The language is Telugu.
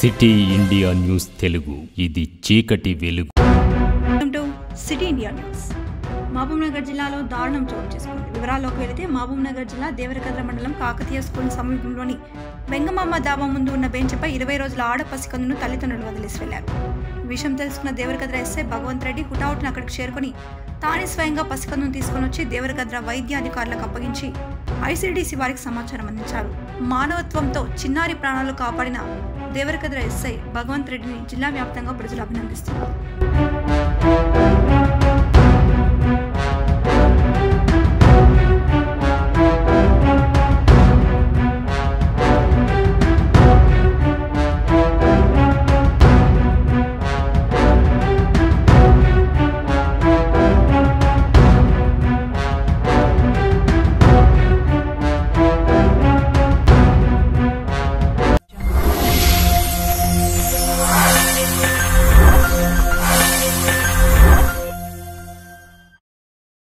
సిటీ ఇండియా న్యూస్ తెలుగు ఇది చీకటి వెలుగు welcome to city India news Mahabubnagar జిల్లాలో దారుణం చోటు చేసుకుంది వివరాల్లోకి వెళితే మహబూబ్ నగర్ జిల్లా దేవరకద్ర మండలం కాకతీయ స్కూల్ సమీపంలోని వెంగమామ దాబా ముందు ఉన్న బెంచ్పై ఇరవై రోజుల ఆడ పసికందును తల్లిదండ్రులు వదిలేసి వెళ్లారు ఈ విషయం తెలుసుకున్న దేవరకద్ర ఎస్ఐ భగవంత్ రెడ్డి హుటాహుటిన అక్కడికి చేరుకుని తానే స్వయంగా పసికందును తీసుకుని వచ్చి దేవరకద్ర వైద్య అధికారులకు అప్పగించి ఐసీడీసీ వారికి సమాచారం అందించారు మానవత్వంతో చిన్నారి ప్రాణాలు కాపాడిన దేవరకద్ర ఎస్ఐ భగవంత్ రెడ్డిని జిల్లా వ్యాప్తంగా ప్రజలు అభినందిస్తున్నారు